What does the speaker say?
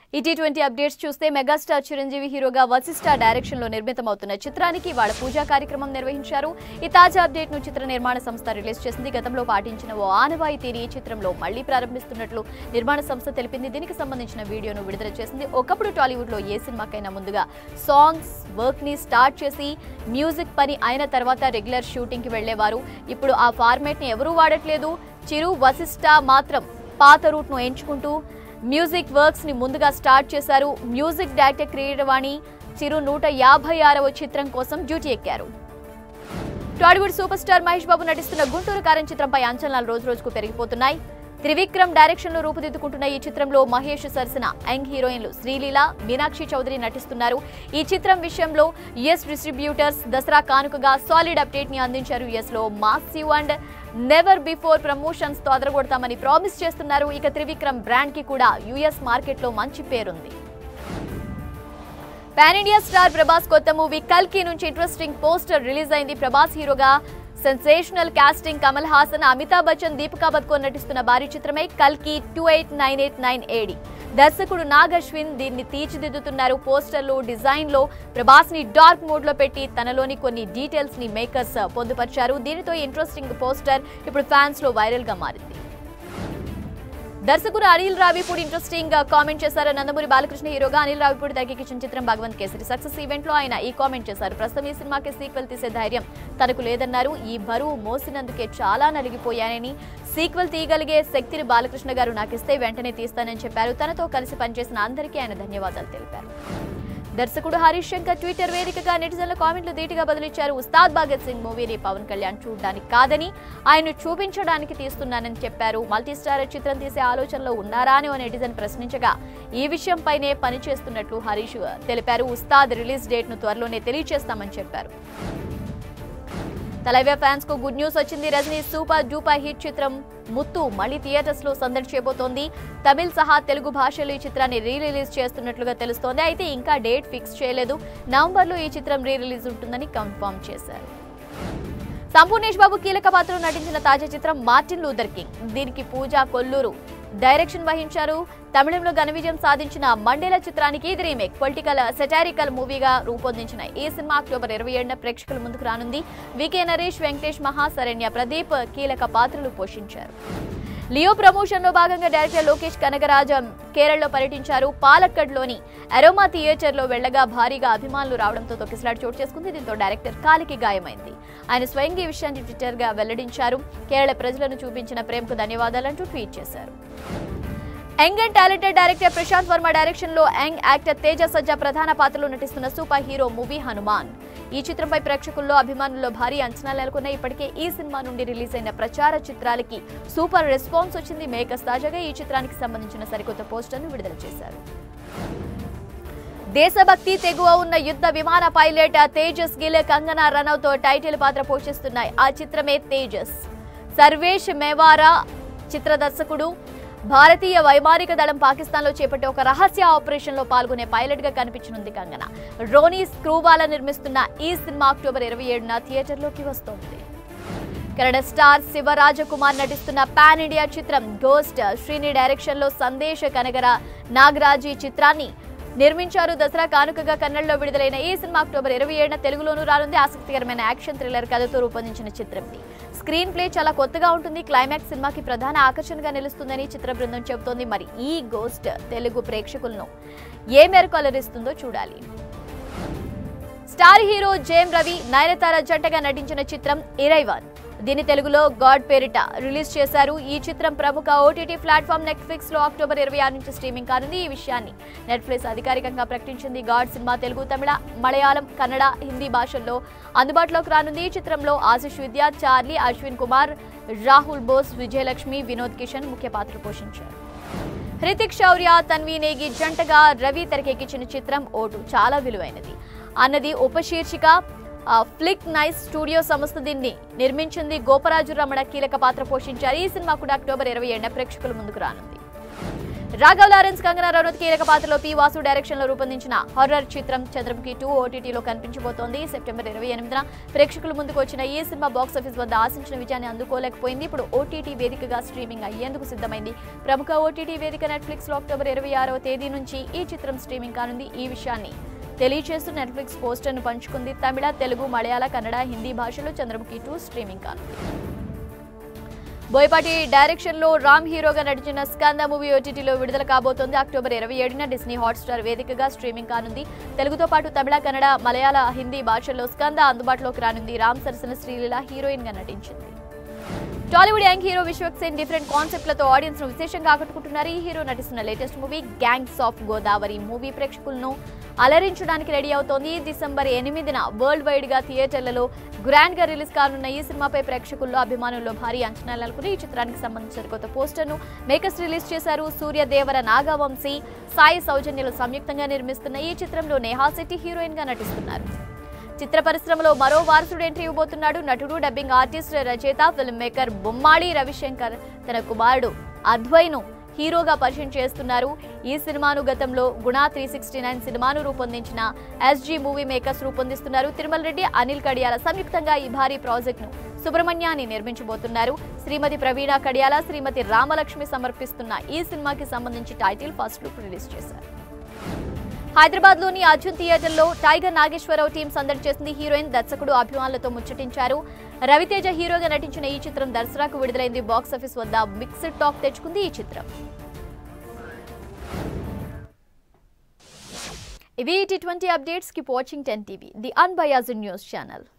ఈ T twenty updates చూస్తే megastar Chiranjeevi హీరోగా వశిష్ఠ డైరెక్షన్ లో నిర్మితమవుతున్న చిత్రానికి వాళ్ళ పూజా కార్యక్రమం నిర్వహించారు ఈ తాజా అప్డేట్ ను చిత్ర నిర్మాణ సంస్థ రిలీజ్ చేసింది గతంలో పాటించిన ఓ ఆనవాయితీని ఈ చిత్రంలో మళ్లీ ప్రారంభిస్తున్నట్లు నిర్మాణ సంస్థ తెలిపింది దీనికి సంబంధించిన వీడియోను విడుదల చేసింది ఒకప్పుడు టాలీవుడ్ లో ఏ సినిమాకైనా ముందుగా సాంగ్స్ వర్క్ ని స్టార్ట్ చేసి మ్యూజిక్ పని అయిన తర్వాత రెగ్యులర్ షూటింగ్ కి వెళ్లేవారు ఇప్పుడు ఆ ఫార్మేట్ ని ఎవరూ వాడట్లేదు చిరు వశిష్ఠ మాత్రం పాత రూట్ ను ఎంచుకుంటూ మ్యూజిక్ వర్క్స్ ని ముందుగా స్టార్ట్ చేశారు మ్యూజిక్ డైరెక్టర్ క్రీడవాణి చిరు నూట యాభై ఆరవ చిత్రం కోసం డ్యూటీ ఎక్కారు Tollywood super star Mahesh Babu నటిస్తున్న గుంటూరు కారం చిత్రంపై అంచనాలు రోజు రోజుకు పెరిగిపోతున్నాయి త్రివిక్రమ్ డైరెక్షన్ లో రూపుదిద్దుకుంటున్న ఈ చిత్రంలో మహేష్ సరసన యంగ్ హీరోయిన్లు శ్రీలీల మీనాక్షి చౌదరి నటిస్తున్నారు ఈ చిత్రం విషయంలో యుఎస్ డిస్ట్రిబ్యూటర్స్ దసరా కానుకగా సాలిడ్ అప్డేట్ ని అందించారు యుఎస్ లో massive and never before promotions తో అదరగొడతామని ప్రామిస్ చేస్తున్నారు ఇక త్రివిక్రమ్ బ్రాండ్ కి కూడా యుఎస్ మార్కెట్ లో మంచి పేరుంది పాన్ ఇండియా స్టార్ ప్రభాస్ కొత్త మూవీ కల్కి నుంచి ఇంట్రెస్టింగ్ పోస్టర్ రిలీజ్ అయింది ప్రభాస్ హీరోగా సెన్సేషనల్ కాస్టింగ్ కమల్ హాసన్ అమితాబ్ బచ్చన్ దీపికా పదుకోన్ నటిస్తున్న భారీ చిత్రమే కల్కి two eight nine eight nine AD దర్శకుడు నాగ్ అశ్విన్ దీన్ని తీర్చిదిద్దుతున్నారు పోస్టర్లు డిజైన్ లో ప్రభాస్ ని డార్క్ మోడ్ లో పెట్టి తనలోని కొన్ని డీటెయిల్స్ ని మేకర్స్ పొందుపరిచారు దీనితో ఇంట్రెస్టింగ్ పోస్టర్ ఇప్పుడు ఫ్యాన్స్ లో వైరల్ గా మారింది దర్శకుడు అనిల్ రావిపూడి ఇంట్రెస్టింగ్ కామెంట్ చేశారు నందమూరి బాలకృష్ణ హీరోగా అనిల్ రావిపూడి తెరకెక్కించిన చిత్రం భగవంత్ కేసరి సక్సెస్ ఈవెంట్ లో ఆయన ఈ కామెంట్ చేశారు ప్రస్తుతం ఈ సినిమాకి సీక్వెల్ తీసే ధైర్యం తనకు లేదన్నారు ఈ బరువు మోసినందుకే చాలా నలిగిపోయానని సీక్వెల్ తీయగలిగే శక్తిని బాలకృష్ణ గారు నాకిస్తే వెంటనే తీస్తానని చెప్పారు తనతో కలిసి పనిచేసిన అందరికీ ఆయన ధన్యవాదాలు తెలిపారు దర్శకుడు హరీష్ శంకర్ ట్విట్టర్ వేదికగా నెటిజన్ల కామెంట్లు ధీటుగా బదిలిచ్చారు ఉస్తాద్ భగత్ సింగ్ మూవీని పవన్ కళ్యాణ్ చూడడానికి కాదని ఆయన చూపించడానికి తీస్తున్నానని చెప్పారు మల్టీస్టార్ చిత్రం తీసే ఆలోచనలో ఉన్నారా అని ఓ నెటిజన్ ప్రశ్నించగా ఈ విషయంపైనే పనిచేస్తున్నట్లు హరీష్ తెలిపారు ఉస్తాద్ రిలీజ్ డేట్ ను త్వరలోనే తెలియజేస్తామని చెప్పారు తలైవే ఫ్యాన్స్ కు గుడ్ న్యూస్ వచ్చింది రజనీ సూపర్ డూపర్ హిట్ చిత్రం ముత్తు మళ్ళీ థియేటర్స్ లో సందడి చేయబోతోంది తమిళ్ సహా తెలుగు భాషలో ఈ చిత్రాన్ని రీ రిలీజ్ చేస్తున్నట్లుగా తెలుస్తోంది అయితే ఇంకా డేట్ ఫిక్స్ చేయలేదు నవంబర్ లో ఈ చిత్రం రీ రిలీజ్ ఉంటుందని కన్ఫర్మ్ చేశారు సంపూర్ణేష్ బాబు కీలక పాత్రలో నటించిన తాజా చిత్రం మార్టిన్ లూథర్ కింగ్ దీనికి పూజా కొల్లూరు డైరెక్షన్ వహించారు తమిళంలో ఘన విజయం సాధించిన మండేల చిత్రానికి ఇది రీమేక్ పొలిటికల్ సెటారికల్ మూవీగా రూపొందించిన ఈ సినిమా అక్టోబర్ ఇరవై ఏడున ప్రేక్షకుల ముందుకు రానుంది వికే నరేష్ వెంకటేష్ మహాశరణ్య ప్రదీప్ కీలక పాత్రలు పోషించారు లియో ప్రమోషన్ లో భాగంగా డైరెక్టర్ లోకేష్ కనగరాజ కేరళలో పర్యటించారు పాలక్కడ్లోని అరోమా థియేటర్ లో వెళ్లగా భారీగా అభిమానులు రావడంతో తొక్కిసలాట చోటు చేసుకుంది దీంతో డైరెక్టర్ కాలికి గాయమైంది ఆయన స్వయంగా ఈ విషయాన్ని ట్విట్టర్ గా వెల్లడించారు కేరళ ప్రజలను చూపించిన ప్రేమకు ధన్యవాదాలంటూ ట్వీట్ చేశారు young and talented director Prashanth Varma direction లో యంగ్ యాక్టర్ తేజ సజ్జా ప్రధాన పాత్రలో నటిస్తున్న సూపర్ హీరో మూవీ హనుమాన్ ఈ చిత్రంపై ప్రేక్షకుల్లో అభిమానుల్లో భారీ అంచనాలు నెలకొన్నాయి ఇప్పటికే ఈ సినిమా నుండి రిలీజ్ అయిన ప్రచార చిత్రాలకి సూపర్ రెస్పాన్స్ వచ్చింది మేకర్స్ తాజాగా ఈ చిత్రానికి సంబంధించిన సరికొత్త పోస్టర్ను విడుదల చేశారు దేశభక్తి తెగువ ఉన్న యుద్ధ విమాన పైలట్ తేజస్ గిల్ కంగనా రనౌత్ తో టైటిల్ పాత్ర పోషిస్తున్నాయి ఆ చిత్రమే తేజస్ సర్వేష్ మేవారా చిత్ర దర్శకుడు భారతీయ వైమానిక దళం పాకిస్తాన్ లో చేపట్టే ఒక రహస్య ఆపరేషన్ లో పాల్గొనే పైలట్ గా కనిపించనుంది కంగన రోనీ స్క్రూవాలా నిర్మిస్తున్న ఈ సినిమా అక్టోబర్ ఇరవై ఏడున థియేటర్లోకి వస్తోంది కన్నడ స్టార్ శివరాజకుమార్ నటిస్తున్న పాన్ ఇండియా చిత్రం గోస్ట్ శ్రీని డైరెక్షన్ లో సందేశ్ కనగర నాగరాజ్ ఈ చిత్రాన్ని నిర్మించారు దసరా కానుకగా కన్నడలో విడుదలైన ఈ సినిమా అక్టోబర్ ఇరవై ఏడున తెలుగులోనూ రానుంది ఆసక్తికరమైన యాక్షన్ థ్రిల్లర్ కథతో రూపొందించిన చిత్రం ఇది స్క్రీన్ ప్లే చాలా కొత్తగా ఉంటుంది క్లైమాక్స్ సినిమాకి ప్రధాన ఆకర్షణగా నిలుస్తుందని చిత్ర బృందం చెబుతోంది మరి ఈ గోస్ట్ తెలుగు ప్రేక్షకులను ఏ మేరకు అలరిస్తుందో చూడాలి స్టార్ హీరో జేమ్ రవి నయనతార జంటగా నటించిన చిత్రం ఇరైవాన్ దీని తెలుగులో గాడ్ పేరిట రిలీజ్ చేశారు ఈ చిత్రం ప్రముఖ ఓటీటీ ప్లాట్ఫామ్ నెట్ఫ్లిక్స్ లో అక్టోబర్ ఇరవై ఆరు నుంచి స్ట్రీమింగ్ కానుంది ఈ విషయాన్ని నెట్ఫ్లిక్స్ అధికారికంగా ప్రకటించింది గాడ్ సినిమా తెలుగు తమిళ మలయాళం కన్నడ హిందీ భాషల్లో అందుబాటులోకి రానుంది ఈ చిత్రంలో ఆశిష్ విద్య చార్లీ అశ్విన్ కుమార్ రాహుల్ బోస్ విజయలక్ష్మి వినోద్ కిషన్ ముఖ్య పాత్ర పోషించారు హృతిక్ శౌర్య తన్వి నేగి జంటగా రవి తెరకెక్కించిన చిత్రం ఓటు చాలా విలువైనది అన్నది ఉపశీర్షిక ఆ, ఫ్లిక్ నైస్ స్టూడియో సంస్థ దీన్ని నిర్మించింది గోపరాజు రమణ కీలక పాత్ర పోషించారు ఈ సినిమా కూడా అక్టోబర్ ఇరవై ఏడున ప్రేక్షకుల ముందుకు రానుంది రాఘవ్ లారెన్స్ కంగనా రనౌత్ కీలక పాత్రలో పి వాసు డైరెక్షన్ లో రూపొందించిన హారర్ చిత్రం చంద్రముఖి టూ ఓటీటీలో కనిపించబోతోంది సెప్టెంబర్ ఇరవై ఎనిమిదిన ప్రేక్షకుల ముందుకు వచ్చిన ఈ సినిమా బాక్స్ ఆఫీస్ వద్ద ఆశించిన విజయాన్ని అందుకోలేకపోయింది ఇప్పుడు ఓటీటీ వేదికగా స్ట్రీమింగ్ అయ్యేందుకు సిద్ధమైంది ప్రముఖ ఓటీటీ వేదిక నెట్ఫ్లిక్స్ లో అక్టోబర్ ఇరవై ఆరవ తేదీ నుంచి ఈ చిత్రం స్ట్రీమింగ్ కానుంది ఈ విషయాన్ని తెలియచేస్తూ నెట్ఫ్లిక్స్ పోస్టర్ను పంచుకుంది తమిళ తెలుగు మలయాళ కన్నడ హిందీ భాషలో చంద్రముఖి టూ స్ట్రీమింగ్ కానుంది బోయపాటి డైరెక్షన్ లో రామ్ హీరోగా నటించిన స్కంద మూవీ ఓటీటీలో విడుదల కాబోతోంది అక్టోబర్ ఇరవై ఏడున డిస్నీ హాట్స్టార్ వేదికగా స్ట్రీమింగ్ కానుంది తెలుగుతో పాటు తమిళ కన్నడ మలయాళ హిందీ భాషల్లో స్కంద అందుబాటులోకి రానుంది రామ్ సరసన శ్రీలీల హీరోయిన్ గా నటించింది Tollywood young hero Vishwak Sen different కాన్సెప్ట్లతో ఆడియన్స్ ను విశేషంగా ఆకట్టుకుంటున్నారు ఈ హీరో నటిస్తున్న latest movie gangs of Godavari movie ప్రేక్షకులను అలరించడానికి రెడీ అవుతోంది డిసెంబర్ ఎనిమిదిన వరల్డ్ వైడ్ గా థియేటర్లలో గ్రాండ్ గా రిలీజ్ కానున్న ఈ సినిమాపై ప్రేక్షకుల్లో అభిమానుల్లో భారీ అంచనాలు నెలకొని ఈ చిత్రానికి సంబంధించిన కొత్త పోస్టర్ను మేకర్స్ రిలీజ్ చేశారు సూర్యదేవర నాగవంశీ సాయి సౌజన్యలు సంయుక్తంగా నిర్మిస్తున్న ఈ చిత్రంలో నేహా శెట్టి హీరోయిన్ గా నటిస్తున్నారు చిత్ర పరిశ్రమలో మరో వారసుడు ఎంట్రీ ఇవ్వబోతున్నాడు నటుడు డబ్బింగ్ ఆర్టిస్ట్ రచయిత ఫిల్మ్ మేకర్ బొమ్మాళి రవిశంకర్ తన కుమారుడు అద్వైను హీరోగా పరిచయం చేస్తున్నారు ఈ సినిమాను గతంలో గుణా త్రీ సిక్స్టీ నైన్ సినిమాను రూపొందించిన ఎస్జీ మూవీ మేకర్స్ రూపొందిస్తున్నారు తిరుమల రెడ్డి అనిల్ కడియాల సంయుక్తంగా ఈ భారీ ప్రాజెక్టును సుబ్రహ్మణ్యాన్ని నిర్మించబోతున్నారు శ్రీమతి ప్రవీణ కడియాల శ్రీమతి రామలక్ష్మి సమర్పిస్తున్న ఈ సినిమాకి సంబంధించి టైటిల్ ఫస్ట్ లుక్ రిలీజ్ చేశారు హైదరాబాద్ లోని అర్జున్ థియేటర్లో టైగర్ నాగేశ్వరరావు టీం సందడి చేసింది హీరోయిన్ దర్శకుడు అభిమానులతో ముచ్చటించారు రవితేజ హీరోగా నటించిన ఈ చిత్రం దసరాకు విడుదలైంది బాక్స్ ఆఫీస్ వద్ద మిక్స్డ్ టాక్ తెచ్చుకుంది ఈ చిత్రం ఇవి T twenty updates keep watching ten TV the unbiased news channel